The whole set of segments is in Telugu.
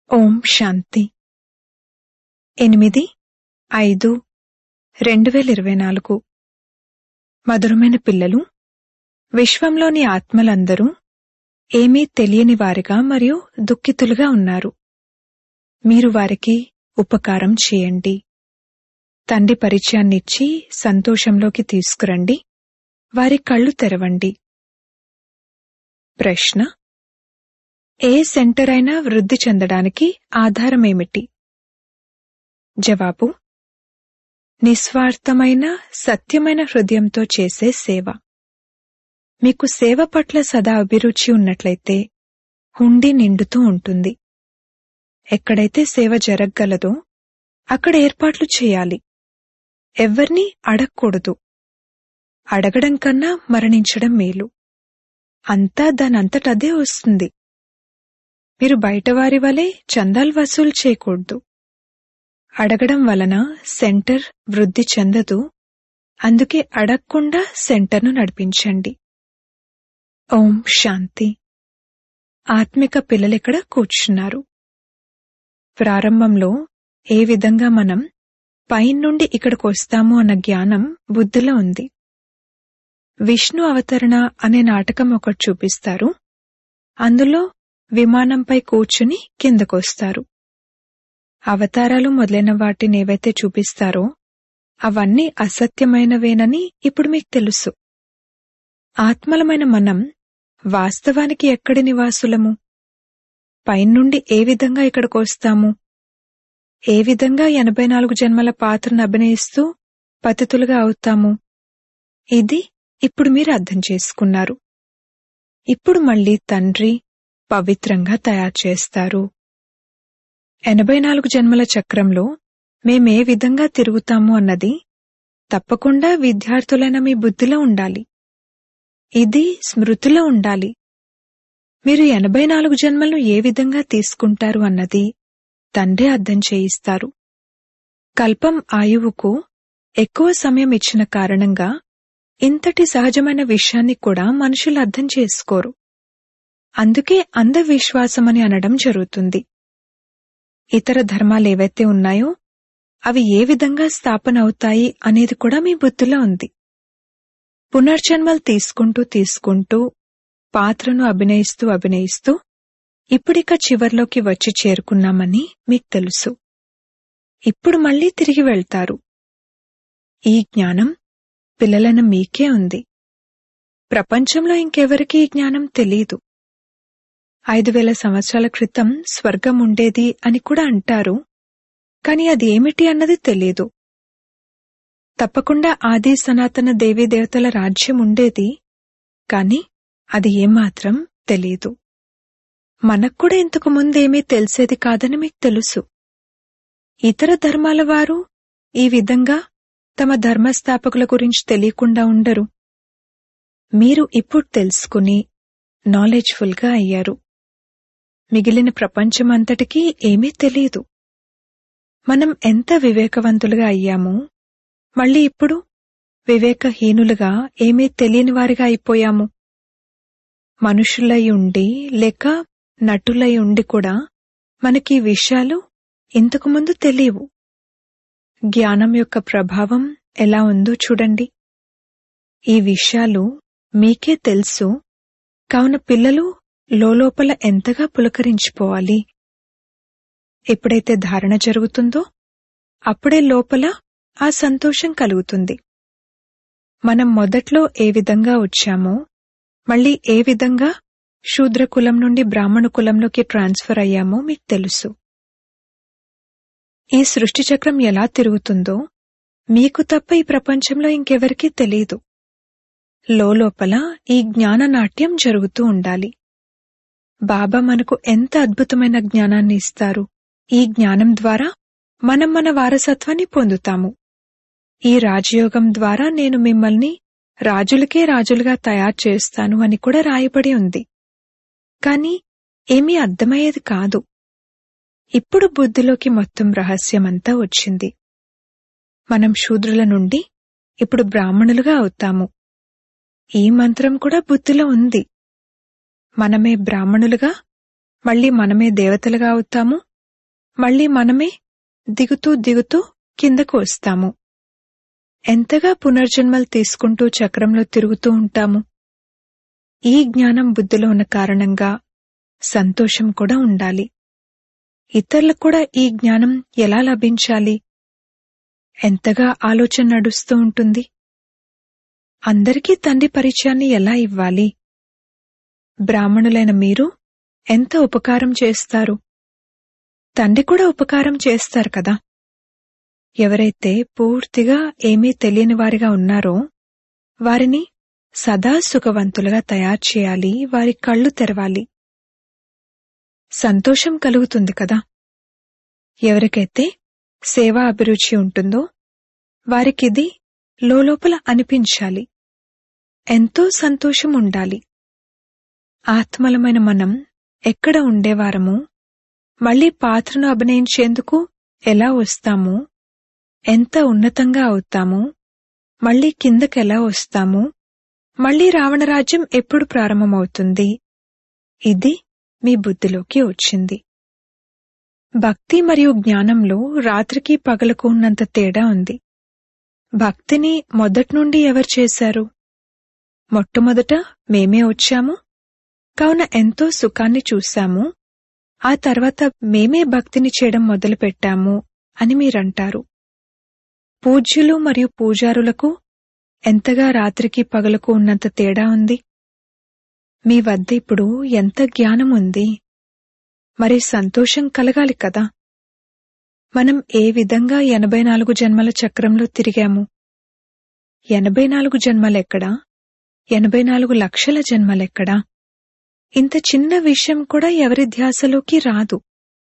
ఓం శాంతి ఎనిమిది ఐదు రెండు వేల ఇరవై నాలుగు మధురమైన పిల్లలు విశ్వంలోని ఆత్మలందరూ ఏమీ తెలియని వారిగా మరియు దుఃఖితులుగా ఉన్నారు మీరు వారికి ఉపకారం చేయండి తండ్రి పరిచయాన్నిచ్చి సంతోషంలోకి తీసుకురండి వారి కళ్ళు తెరవండి ప్రశ్న ఏ సెంటర్ అయినా వృద్ధి చెందడానికి ఆధారమేమిటి జవాబు నిస్వార్థమైన సత్యమైన హృదయంతో చేసే సేవ మీకు సేవ పట్ల సదా అభిరుచి ఉన్నట్లయితే హుండీ నిండుతూ ఉంటుంది ఎక్కడైతే సేవ జరగగలదో అక్కడ ఏర్పాట్లు చేయాలి ఎవ్వర్నీ అడగకూడదు అడగడం కన్నా మరణించడం మేలు అంతా దానంతటదే వస్తుంది మీరు బయటవారి వలె చందాలు వసూలు చేయకూడదు అడగడం వలన సెంటర్ వృద్ధి చెందదు అందుకే అడగకుండా సెంటర్ను నడిపించండి ఓం శాంతి ఆత్మిక పిల్లలిక్కడ కూర్చున్నారు ప్రారంభంలో ఏ విధంగా మనం పైనుండి ఇక్కడికి వస్తాము అన్న జ్ఞానం బుద్ధిలో ఉంది విష్ణు అవతరణ అనే నాటకం ఒకటి చూపిస్తారు అందులో విమానంపై కూర్చుని కిందకొస్తారు అవతారాలు మొదలైన వాటిని ఏవైతే చూపిస్తారో అవన్నీ అసత్యమైనవేనని ఇప్పుడు మీకు తెలుసు ఆత్మలమైన మనం వాస్తవానికి ఎక్కడి నివాసులము పైనుండి ఏ విధంగా ఇక్కడికి వస్తాము ఏ విధంగా ఎనభై నాలుగు జన్మల పాత్రను అభినయిస్తూ పతితులుగా అవుతాము ఇది ఇప్పుడు మీరు అర్థం చేసుకున్నారు ఇప్పుడు మళ్ళీ తండ్రి పవిత్రంగా తయారు చేస్తారు ఎనభై నాలుగు జన్మల చక్రంలో మేమే విధంగా తిరుగుతాము అన్నది తప్పకుండా విద్యార్థులైన మీ బుద్ధిలో ఉండాలి ఇది స్మృతిలో ఉండాలి మీరు ఎనభై నాలుగు జన్మలను ఏ విధంగా తీసుకుంటారు అన్నది తండ్రి అర్థం చేయిస్తారు కల్పం ఆయువుకు ఎక్కువ సమయం ఇచ్చిన కారణంగా ఇంతటి సహజమైన విషయాన్ని కూడా మనుషులు అర్థం చేసుకోరు అందుకే అంధవిశ్వాసమని అనడం జరుగుతుంది ఇతర ధర్మాలేవైతే ఉన్నాయో అవి ఏ విధంగా స్థాపన అవుతాయి అనేది కూడా మీ బుద్ధిలో ఉంది పునర్జన్మలు తీసుకుంటూ తీసుకుంటూ పాత్రను అభినయిస్తూ అభినయిస్తూ ఇప్పుడిక చివర్లోకి వచ్చి చేరుకున్నామని మీకు తెలుసు ఇప్పుడు మళ్ళీ తిరిగి వెళ్తారు ఈ జ్ఞానం పిల్లలైన మీకే ఉంది ప్రపంచంలో ఇంకెవరికీ ఈ జ్ఞానం తెలీదు ఐదు వేల సంవత్సరాల క్రితం స్వర్గం ఉండేది అని కూడా అంటారు కాని అది ఏమిటి అన్నది తెలీదు తప్పకుండా ఆది సనాతన దేవీ దేవతల రాజ్యం ఉండేది కాని అది ఏమాత్రం తెలీదు మనక్కూడా ఇంతకు ముందేమీ తెలిసేది కాదని మీకు తెలుసు ఇతర ధర్మాల వారు ఈ విధంగా తమ ధర్మస్థాపకుల గురించి తెలియకుండా ఉండరు మీరు ఇప్పుడు తెలుసుకుని నాలెడ్జ్ఫుల్గా అయ్యారు మిగిలిన ప్రపంచమంతటికీ ఏమీ తెలియదు మనం ఎంత వివేకవంతులుగా అయ్యామో మళ్ళీ ఇప్పుడు వివేకహీనులుగా ఏమీ తెలియని వారిగా అయిపోయాము మనుషులై ఉండి లేక నటులై ఉండి కూడా మనకి ఈ విషయాలు ఇంతకుముందు తెలియవు జ్ఞానం యొక్క ప్రభావం ఎలా ఉందో చూడండి ఈ విషయాలు మీకే తెలుసు కావున పిల్లలు లోపల ఎంతగా పులకరించిపోవాలి ఎప్పుడైతే ధారణ జరుగుతుందో అప్పుడే లోపల ఆ సంతోషం కలుగుతుంది మనం మొదట్లో ఏ విధంగా వచ్చామో మళ్ళీ ఏ విధంగా శూద్ర కులం నుండి బ్రాహ్మణ కులంలోకి ట్రాన్స్ఫర్ అయ్యామో మీకు తెలుసు ఈ సృష్టి చక్రం ఎలా తిరుగుతుందో మీకు తప్ప ఈ ప్రపంచంలో ఇంకెవరికీ తెలియదు లోపల ఈ జ్ఞాన నాట్యం జరుగుతూ ఉండాలి బాబా మనకు ఎంత అద్భుతమైన జ్ఞానాన్ని ఇస్తారు ఈ జ్ఞానం ద్వారా మనం మన వారసత్వాన్ని పొందుతాము ఈ రాజయోగం ద్వారా నేను మిమ్మల్ని రాజులకే రాజులుగా తయారు చేస్తాను అని కూడా రాయబడి ఉంది కాని ఏమీ అర్థమయ్యేది కాదు ఇప్పుడు బుద్ధిలోకి మొత్తం రహస్యమంతా వచ్చింది మనం శూద్రుల నుండి ఇప్పుడు బ్రాహ్మణులుగా అవుతాము ఈ మంత్రం కూడా బుద్ధిలో ఉంది మనమే బ్రాహ్మణులుగా మళ్ళీ మనమే దేవతలుగా అవుతాము మళ్ళీ మనమే దిగుతూ దిగుతూ కిందకు వస్తాము ఎంతగా పునర్జన్మలు తీసుకుంటూ చక్రంలో తిరుగుతూ ఉంటాము ఈ జ్ఞానం బుద్ధిలో ఉన్న కారణంగా సంతోషం కూడా ఉండాలి ఇతరులకు కూడా ఈ జ్ఞానం ఎలా లభించాలి ఎంతగా ఆలోచన నడుస్తూ ఉంటుంది అందరికీ తండ్రి పరిచయాన్ని ఎలా ఇవ్వాలి బ్రాహ్మణులైన మీరు ఎంత ఉపకారం చేస్తారు తండ్రి కూడా ఉపకారం చేస్తారు కదా ఎవరైతే పూర్తిగా ఏమీ తెలియని వారిగా ఉన్నారో వారిని సదా సుఖవంతులుగా తయారు చేయాలి వారి కళ్ళు తెరవాలి సంతోషం కలుగుతుంది కదా ఎవరికైతే సేవా అభిరుచి ఉంటుందో వారికిది లోపల అనిపించాలి ఎంతో సంతోషం ఉండాలి ఆత్మలమైన మనం ఎక్కడ ఉండేవారము మళ్ళీ పాత్రను అభినయించేందుకు ఎలా వస్తాము ఎంత ఉన్నతంగా అవుతాము మళ్ళీ కిందకెలా వస్తాము మళ్ళీ రావణరాజ్యం ఎప్పుడు ప్రారంభమవుతుంది ఇది మీ బుద్ధిలోకి వచ్చింది భక్తి మరియు జ్ఞానంలో రాత్రికి పగలకు ఉన్నంత తేడా ఉంది భక్తిని మొదట్నుండి ఎవరు చేశారు మొట్టమొదట మేమే వచ్చాము కావున ఎంతో సుఖాన్ని చూశాము ఆ తర్వాత మేమే భక్తిని చేయడం మొదలుపెట్టాము అని మీరంటారు పూజ్యులు మరియు పూజారులకు ఎంతగా రాత్రికి పగలకు ఉన్నంత తేడా ఉంది మీ వద్ద ఇప్పుడు ఎంత జ్ఞానం ఉంది మరి సంతోషం కలగాలి కదా మనం ఏ విధంగా ఎనభై నాలుగు జన్మల చక్రంలో తిరిగాము ఎనభై నాలుగు జన్మలెక్కడా ఎనభై నాలుగు లక్షల జన్మలెక్కడా ఇంత చిన్న విషయం కూడా ఎవరి ధ్యాసలోకి రాదు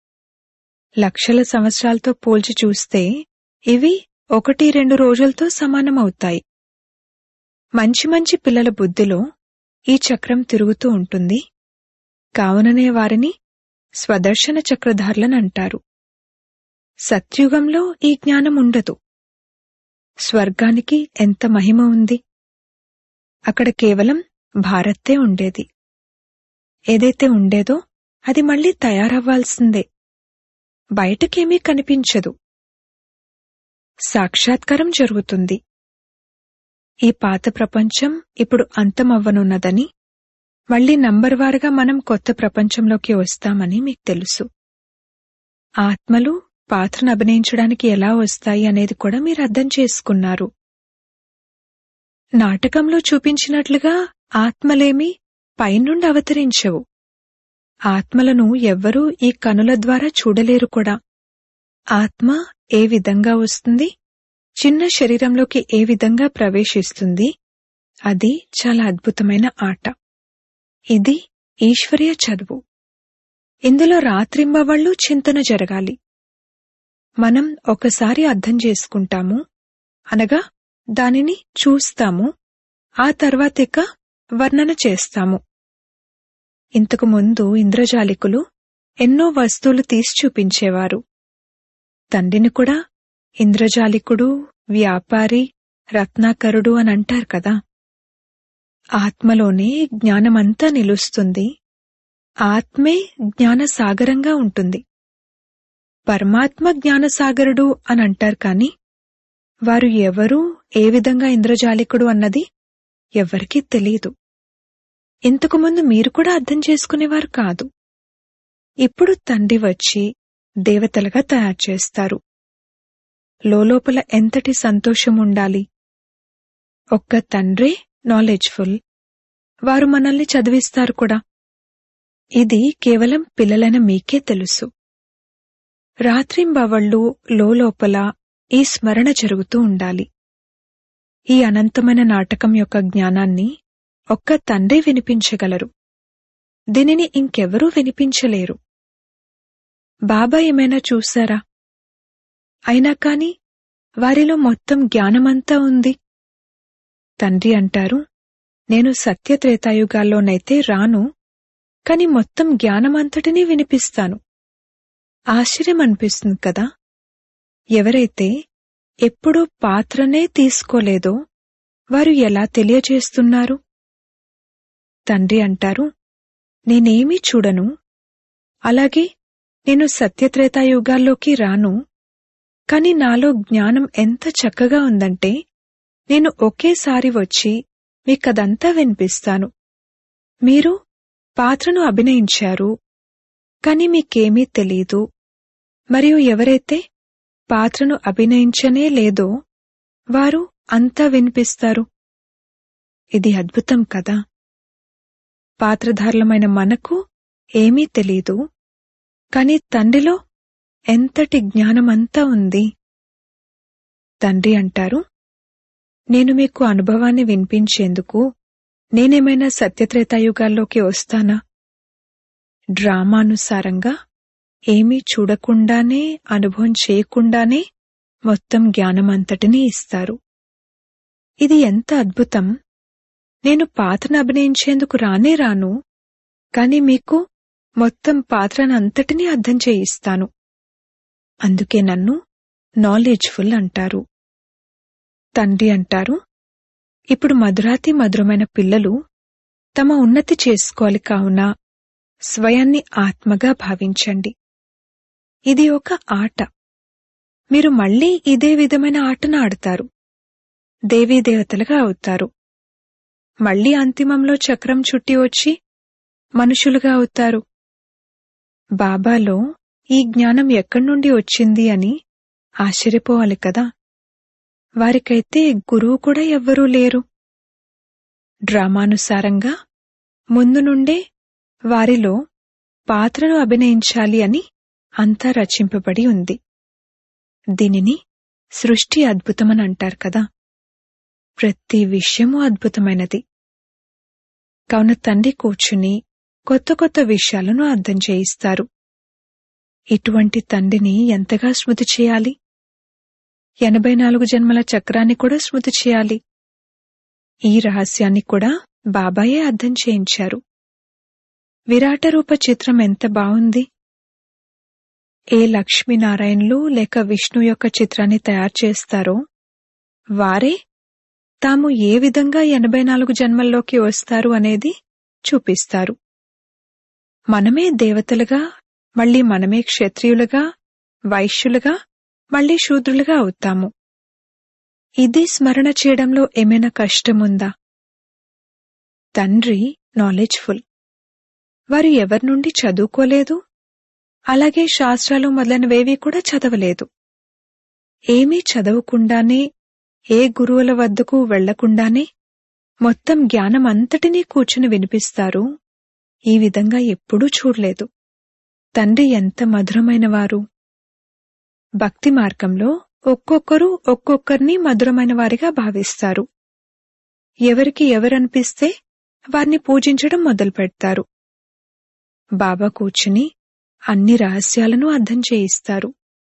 లక్షల సంవత్సరాలతో పోల్చి చూస్తే ఇవి ఒకటి రెండు రోజులతో సమానమవుతాయి మంచి మంచి పిల్లల బుద్ధిలో ఈ చక్రం తిరుగుతూ ఉంటుంది కావుననే వారిని స్వదర్శన చక్రధారులనంటారు సత్యుగంలో ఈ జ్ఞానం ఉండదు స్వర్గానికి ఎంత మహిమ ఉంది అక్కడ కేవలం భారత్తే ఉండేది ఏదైతే ఉండేదో అది మళ్ళీ తయారవ్వాల్సిందే బయటకేమీ కనిపించదు సాక్షాత్కారం జరుగుతుంది ఈ పాత ప్రపంచం ఇప్పుడు అంతమవ్వనున్నదని మళ్లీ నంబర్వారుగా మనం కొత్త ప్రపంచంలోకి వస్తామని మీకు తెలుసు ఆత్మలు పాత్రను అభినయించడానికి ఎలా వస్తాయి అనేది కూడా మీరు అర్థం చేసుకున్నారు నాటకంలో చూపించినట్లుగా ఆత్మలేమి పైనుండి అవతరించవు ఆత్మలను ఎవ్వరూ ఈ కనుల ద్వారా చూడలేరు కూడా ఆత్మ ఏ విధంగా వస్తుంది చిన్న శరీరంలోకి ఏ విధంగా ప్రవేశిస్తుంది అది చాలా అద్భుతమైన ఆట ఇది ఈశ్వర్య చదువు ఇందులో రాత్రింబవళ్ళు చింతన జరగాలి మనం ఒకసారి అర్థం చేసుకుంటాము అనగా దానిని చూస్తాము ఆ తర్వాతిక వర్ణన చేస్తాము ఇంతకు ముందు ఇంద్రజాలికులు ఎన్నో వస్తువులు తీసి చూపించేవారు తండ్రిని కూడా ఇంద్రజాలికుడు వ్యాపారి రత్నాకరుడు అని అంటారు కదా ఆత్మలోనే జ్ఞానమంతా నిలుస్తుంది ఆత్మే జ్ఞానసాగరంగా ఉంటుంది పరమాత్మ జ్ఞానసాగరుడు అని అంటారు కాని వారు ఎవరు ఏ విధంగా ఇంద్రజాలికుడు అన్నది ఎవ్వరికీ తెలియదు ఇంతకుముందు మీరు కూడా అర్థం చేసుకునేవారు కాదు ఇప్పుడు తండ్రి వచ్చి దేవతలుగా తయారు చేస్తారు లోపల ఎంతటి సంతోషం ఉండాలి ఒక్క తండ్రే నాలెడ్జ్ఫుల్ వారు మనల్ని చదివిస్తారు కూడా ఇది కేవలం పిల్లలైన మీకే తెలుసు రాత్రింబవళ్ళు లోపల ఈ స్మరణ జరుగుతూ ఉండాలి ఈ అనంతమైన నాటకం యొక్క జ్ఞానాన్ని ఒక్క తండ్రి వినిపించగలరు దీనిని ఇంకెవరూ వినిపించలేరు బాబా ఏమైనా చూశారా అయినా కాని వారిలో మొత్తం జ్ఞానమంతా ఉంది తండ్రి అంటారు నేను సత్యత్రేతాయుగాల్లోనైతే రాను కాని మొత్తం జ్ఞానమంతటినీ వినిపిస్తాను ఆశ్చర్యం అనిపిస్తుంది కదా ఎవరైతే ఎప్పుడూ పాత్రనే తీసుకోలేదో వారు ఎలా తెలియజేస్తున్నారు తండ్రి అంటారు నేనేమీ చూడను అలాగే నేను సత్యత్రేతాయుగాల్లోకి రాను కాని నాలో జ్ఞానం ఎంత చక్కగా ఉందంటే నేను ఒకేసారి వచ్చి మీకదంతా వినిపిస్తాను మీరు పాత్రను అభినయించారు కాని మీకేమీ తెలీదు మరియు ఎవరైతే పాత్రను అభినయించనే లేదో వారు అంతా వినిపిస్తారు ఇది అద్భుతం కదా పాత్రధారులమైన మనకు ఏమీ తెలీదు కాని తండ్రిలో ఎంతటి జ్ఞానమంతా ఉంది తండ్రి అంటారు నేను మీకు అనుభవాన్ని వినిపించేందుకు నేనేమైనా సత్యత్రేతాయుగాల్లోకి వస్తానా డ్రామానుసారంగా ఏమీ చూడకుండానే అనుభవం చేయకుండానే మొత్తం జ్ఞానమంతటినీ ఇస్తారు ఇది ఎంత అద్భుతం నేను పాత్రను అభినయించేందుకు రానే రాను కాని మీకు మొత్తం పాత్రనంతటినీ అర్థం చేయిస్తాను అందుకే నన్ను నాలెడ్జ్ఫుల్ అంటారు తండ్రి అంటారు ఇప్పుడు మధురాతి మధురమైన పిల్లలు తమ ఉన్నతి చేసుకోవాలి కావున స్వయాన్ని ఆత్మగా భావించండి ఇది ఒక ఆట మీరు మళ్ళీ ఇదే విధమైన ఆటను ఆడతారు దేవీదేవతలుగా అవుతారు మళ్ళీ అంతిమంలో చక్రం చుట్టి వచ్చి మనుషులుగా అవుతారు బాబాలో ఈ జ్ఞానం ఎక్కడి నుండి వచ్చింది అని ఆశ్చర్యపోవాలి కదా వారికైతే గురువు కూడా ఎవ్వరూ లేరు డ్రామానుసారంగా ముందు నుండే వారిలో పాత్రను అభినయించాలి అని అంతా రచింపబడి ఉంది దీనిని సృష్టి అద్భుతమని అంటారు కదా ప్రతి విషయము అద్భుతమైనది కావున తండ్రి కూర్చుని కొత్త కొత్త విషయాలను అర్థం చేయిస్తారు ఇటువంటి తండ్రిని ఎంతగా స్మృతి చేయాలి ఎనభై నాలుగు జన్మల చక్రాన్ని కూడా స్మృతి చేయాలి ఈ రహస్యాన్ని కూడా బాబాయే అర్థం చేయించారు విరాట రూప చిత్రం ఎంత బావుంది ఏ లక్ష్మీనారాయణలు లేక విష్ణు యొక్క చిత్రాన్ని తయారు చేస్తారో వారే తాము ఏ విధంగా ఎనభై నాలుగు జన్మల్లోకి వస్తారు అనేది చూపిస్తారు మనమే దేవతలుగా మళ్ళీ మనమే క్షత్రియులుగా వైశ్యులుగా మళ్ళీ శూద్రులుగా అవుతాము ఇది స్మరణ చేయడంలో ఏమైనా కష్టముందా తండ్రి నాలెడ్జ్ఫుల్ వారు ఎవరి నుండి చదువుకోలేదు అలాగే శాస్త్రాలు మొదలైనవేవీ కూడా చదవలేదు ఏమీ చదవకుండానే ఏ గురువుల వద్దకు వెళ్లకుండానే మొత్తం జ్ఞానం అంతటినీ కూర్చుని వినిపిస్తారు ఈ విధంగా ఎప్పుడూ చూడలేదు తండ్రి ఎంత మధురమైనవారు భక్తి మార్గంలో ఒక్కొక్కరు ఒక్కొక్కరిని మధురమైన వారిగా భావిస్తారు ఎవరికి ఎవరనిపిస్తే వారిని పూజించడం మొదలు పెడతారు బాబా కూర్చుని అన్ని రహస్యాలను అర్థం చేయిస్తారు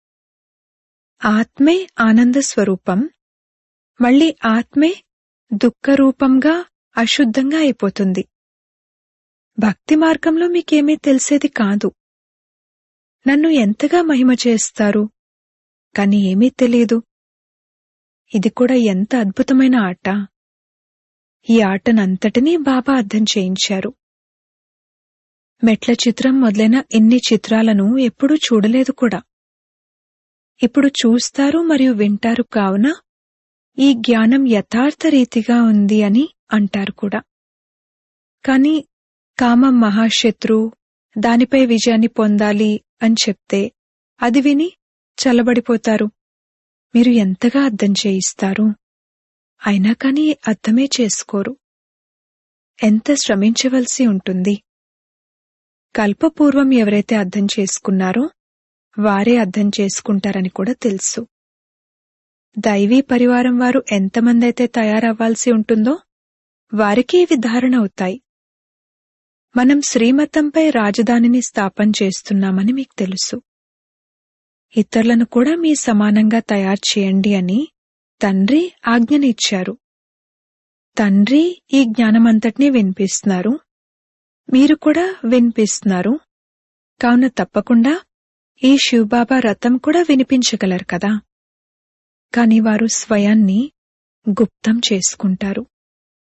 ఆత్మే ఆనంద స్వరూపం మళ్ళీ ఆత్మే దుఃఖరూపంగా అశుద్ధంగా అయిపోతుంది భక్తి మార్గంలో మీకేమీ తెలిసేది కాదు నన్ను ఎంతగా మహిమ చేస్తారు కాని ఏమీ తెలియదు ఇది కూడా ఎంత అద్భుతమైన ఆట ఈ ఆటనంతటినీ బాబా అర్థం చేయించారు మెట్ల చిత్రం మొదలైన ఎన్ని చిత్రాలను ఎప్పుడూ చూడలేదు కూడా ఇప్పుడు చూస్తారు మరియు వింటారు కావున ఈ జ్ఞానం యథార్థ రీతిగా ఉంది అని అంటారు కూడా కాని కామం మహాశత్రు దానిపై విజయాన్ని పొందాలి అని చెప్తే అది విని చల్లబడిపోతారు మీరు ఎంతగా అర్థం చేయిస్తారు అయినా కాని అర్థమే చేసుకోరు ఎంత శ్రమించవలసి ఉంటుంది కల్పపూర్వం ఎవరైతే అర్థం చేసుకున్నారో వారే అర్థం చేసుకుంటారని కూడా తెలుసు దైవీ పరివారం వారు ఎంతమంది అయితే తయారవ్వాల్సి ఉంటుందో వారికి ఇవి ధారణ అవుతాయి మనం శ్రీమతంపై రాజధానిని స్థాపన చేస్తున్నామని మీకు తెలుసు ఇతరులను కూడా మీ సమానంగా తయారు చేయండి అని తండ్రి ఆజ్ఞనిచ్చారు తండ్రి ఈ జ్ఞానమంతటినీ వినిపిస్తున్నారు మీరు కూడా వినిపిస్తున్నారు కావున తప్పకుండా ఈ శివబాబా రథం కూడా వినిపించగలరు కదా కాని వారు స్వయాన్ని గుప్తం చేసుకుంటారు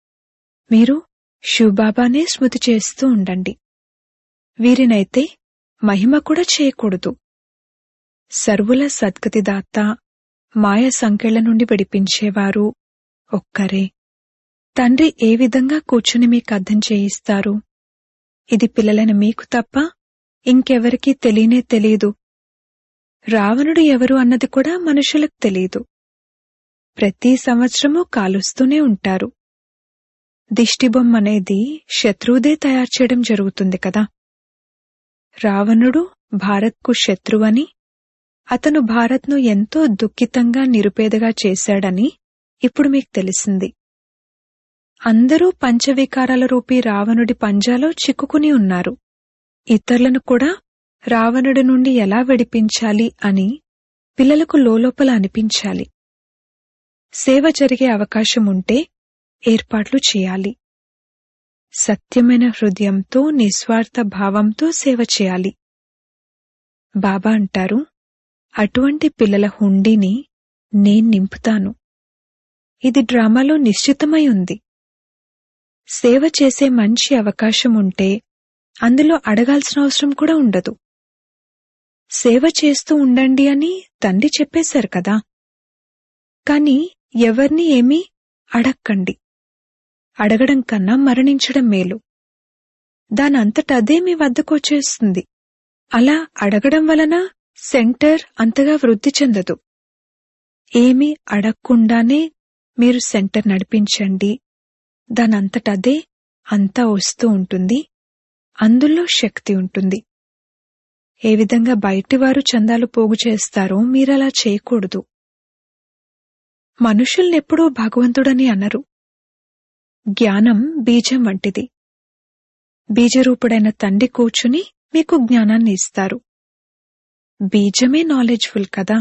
మీరు శివబాబానే స్మృతి చేస్తూ ఉండండి వీరినైతే మహిమ కూడా చేయకూడదు సర్వుల సద్గతిదాత మాయ సంఖ్యల నుండి విడిపించేవారు ఒక్కరే తండ్రి ఏ విధంగా కూర్చుని మీకు అర్థం చేయిస్తారు ఇది పిల్లలైన మీకు తప్ప ఇంకెవరికీ తెలియనే తెలియదు రావణుడు ఎవరు అన్నది కూడా మనుషులకు తెలియదు ప్రతి సంవత్సరము కాలుస్తూనే ఉంటారు దిష్టిబొమ్మ అనేది శత్రువుదే తయారు చేయడం జరుగుతుంది కదా రావణుడు భారత్కు శత్రువని అతను భారత్ను ఎంతో దుఃఖితంగా నిరుపేదగా చేశాడని ఇప్పుడు మీకు తెలిసింది అందరూ పంచవికారాల రూపీ రావణుడి పంజాలో చిక్కుకుని ఉన్నారు ఇతరులను కూడా రావణుడి నుండి ఎలా విడిపించాలి అని పిల్లలకు లోలోపల అనిపించాలి సేవ జరిగే అవకాశం ఉంటే ఏర్పాట్లు చేయాలి సత్యమైన హృదయంతో నిస్వార్థ భావంతో సేవ చేయాలి బాబా అంటారు అటువంటి పిల్లల హుండీని నేను నింపుతాను ఇది డ్రామాలో నిశ్చితమై ఉంది సేవ చేసే మంచి అవకాశం ఉంటే అందులో అడగాల్సిన అవసరం కూడా ఉండదు సేవ చేస్తూ ఉండండి అని తండ్రి చెప్పేశారు కదా కాని ఎవర్ని ఏమీ అడక్కండి అడగడం కన్నా మరణించడం మేలు దానంతట అదే మీ వద్దకు వచ్చేస్తుంది అలా అడగడం వలన సెంటర్ అంతగా వృద్ధి చెందదు ఏమీ అడగకుండానే మీరు సెంటర్ నడిపించండి దానంతట అదే అంతా వస్తూ ఉంటుంది అందులో శక్తి ఉంటుంది ఏ విధంగా బయటివారు చందాలు పోగు చేస్తారో మీరలా చేయకూడదు మనుషుల్నెప్పుడూ భగవంతుడని అనరు జ్ఞానం బీజం వంటిది బీజరూపుడైన తండ్రి కూర్చుని మీకు జ్ఞానాన్ని ఇస్తారు బీజమే నాలెడ్జ్ఫుల్ కదా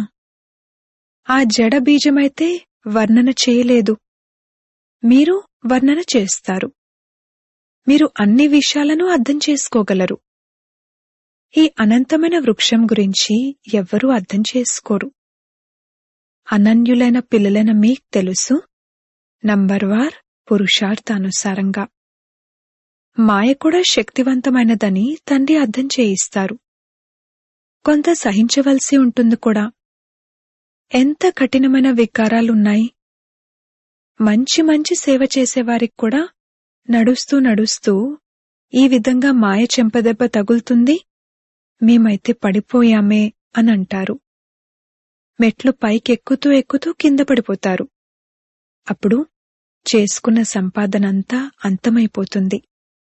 ఆ జడ బీజమైతే వర్ణన చేయలేదు మీరు వర్ణన చేస్తారు మీరు అన్ని విషయాలను అర్థం చేసుకోగలరు ఈ అనంతమైన వృక్షం గురించి ఎవ్వరూ అర్థం చేసుకోరు అనన్యులైన పిల్లలైన మీకు తెలుసు నంబర్వార్ పురుషార్థానుసారంగా మాయ కూడా శక్తివంతమైనదని తండ్రి అర్థం చేయిస్తారు కొంత సహించవలసి ఉంటుంది కూడా ఎంత కఠినమైన వికారాలున్నాయి మంచి మంచి సేవ చేసేవారికి కూడా నడుస్తూ నడుస్తూ ఈ విధంగా మాయ చెంపదెబ్బ తగులుతుంది మేమైతే పడిపోయామే అని అంటారు మెట్లు పైకెక్కుతూ ఎక్కుతూ కింద పడిపోతారు అప్పుడు చేసుకున్న సంపాదనంతా అంతమైపోతుంది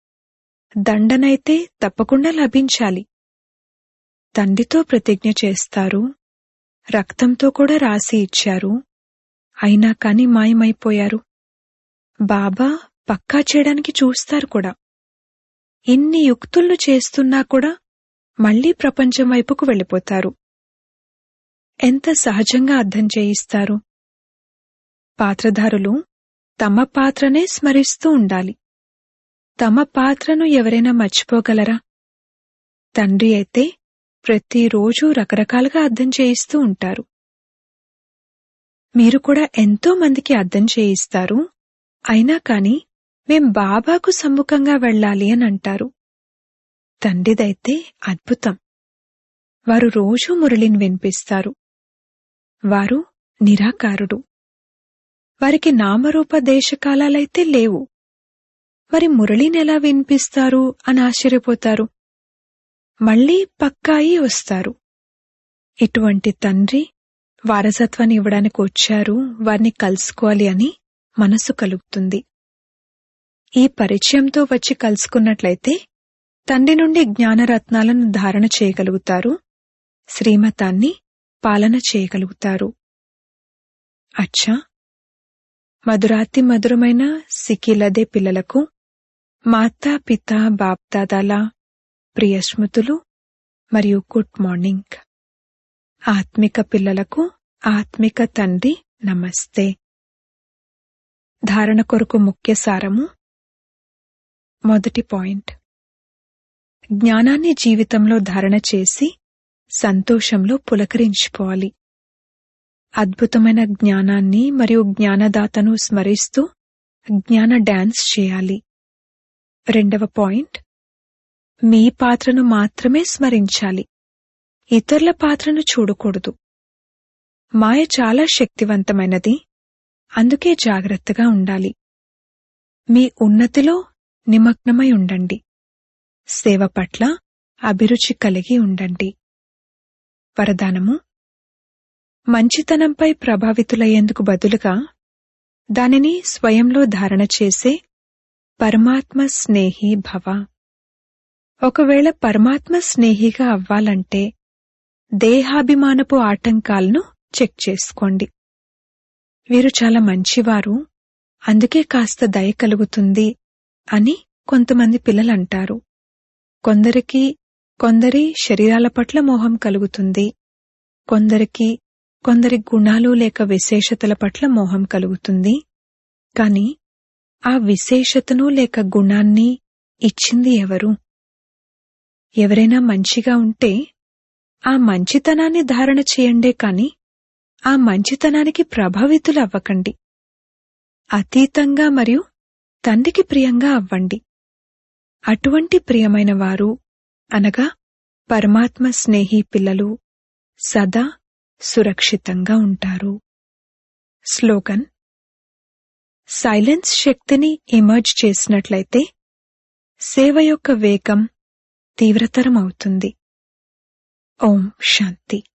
దండనైతే తప్పకుండా లభించాలి తండ్రితో ప్రతిజ్ఞ చేస్తారు రక్తంతో కూడా రాసి ఇచ్చారు అయినా కాని మాయమైపోయారు బాబా పక్కా చేయడానికి చూస్తారు కూడా ఇన్ని యుక్తులను చేస్తున్నా కూడా మళ్లీ ప్రపంచం వైపుకు వెళ్ళిపోతారు ఎంత సహజంగా అర్థం చేయిస్తారు పాత్రధారులు తమ పాత్రనే స్మరిస్తూ ఉండాలి తమ పాత్రను ఎవరైనా మర్చిపోగలరా తండ్రి అయితే ప్రతిరోజు రకరకాలుగా అర్థం చేయిస్తూ ఉంటారు మీరు కూడా ఎంతో మందికి అర్థం చేయిస్తారు అయినా కాని మేం బాబాకు సమ్ముఖంగా వెళ్ళాలి అని అంటారు తండ్రిదైతే అద్భుతం వారు రోజూ మురళిని వినిపిస్తారు వారు నిరాకారుడు వారికి నామరూప దేశకాలాలైతే లేవు మరి మురళినెలా వినిపిస్తారు అని ఆశ్చర్యపోతారు మళ్లీ పక్కాయి వస్తారు ఇటువంటి తండ్రి వారసత్వాన్ని ఇవ్వడానికి వచ్చారు వారిని కలుసుకోవాలి అని మనసు కలుగుతుంది ఈ పరిచయంతో వచ్చి కలుసుకున్నట్లయితే తండ్రి నుండి జ్ఞానరత్నాలను ధారణ చేయగలుగుతారు శ్రీమతాన్ని పాలన చేయగలుగుతారు అచ్చా మధురాతి మధురమైన సిక్కిలదే పిల్లలకు మాతా పిత బాప్దాదాల ప్రియ స్మృతులు మరియు గుడ్ మార్నింగ్ ఆత్మిక పిల్లలకు ఆత్మిక తండ్రి నమస్తే ధారణ కొరకు ముఖ్య సారము మొదటి పాయింట్ జ్ఞానాన్ని జీవితంలో ధారణ చేసి సంతోషంలో పులకరించిపోవాలి అద్భుతమైన జ్ఞానాన్ని మరియు జ్ఞానదాతను స్మరిస్తూ జ్ఞాన డాన్స్ చేయాలి రెండవ పాయింట్ మీ పాత్రను మాత్రమే స్మరించాలి ఇతరుల పాత్రను చూడకూడదు మాయ చాలా శక్తివంతమైనది అందుకే జాగ్రత్తగా ఉండాలి మీ ఉన్నతిలో నిమగ్నమై ఉండండి సేవ పట్ల అభిరుచి కలిగి ఉండండి వరదానము మంచితనంపై ప్రభావితులయ్యేందుకు బదులుగా దానిని స్వయంలో ధారణ చేసే పరమాత్మ స్నేహి భవ ఒకవేళ పరమాత్మ స్నేహిగా అవ్వాలంటే దేహాభిమానపు ఆటంకాలను చెక్ చేసుకోండి వీరు చాలా మంచివారు అందుకే కాస్త దయ కలుగుతుంది అని కొంతమంది పిల్లలు అంటారు కొందరికి కొందరి శరీరాల పట్ల మోహం కలుగుతుంది కొందరికి కొందరి గుణాలు లేక విశేషతల పట్ల మోహం కలుగుతుంది కాని ఆ విశేషతను లేక గుణాన్ని ఇచ్చింది ఎవరు ఎవరైనా మంచిగా ఉంటే ఆ మంచితనాన్ని ధారణ చేయండే కాని ఆ మంచితనానికి ప్రభావితులు అవ్వకండి అతీతంగా మరియు తండ్రికి ప్రియంగా అవ్వండి అటువంటి ప్రియమైన వారు అనగా పరమాత్మ స్నేహి పిల్లలు సదా సురక్షితంగా ఉంటారు స్లోగన్ సైలెన్స్ శక్తిని ఎమర్జ్ చేసినట్లయితే సేవ యొక్క వేగం తీవ్రతరం అవుతుంది ఓం శాంతి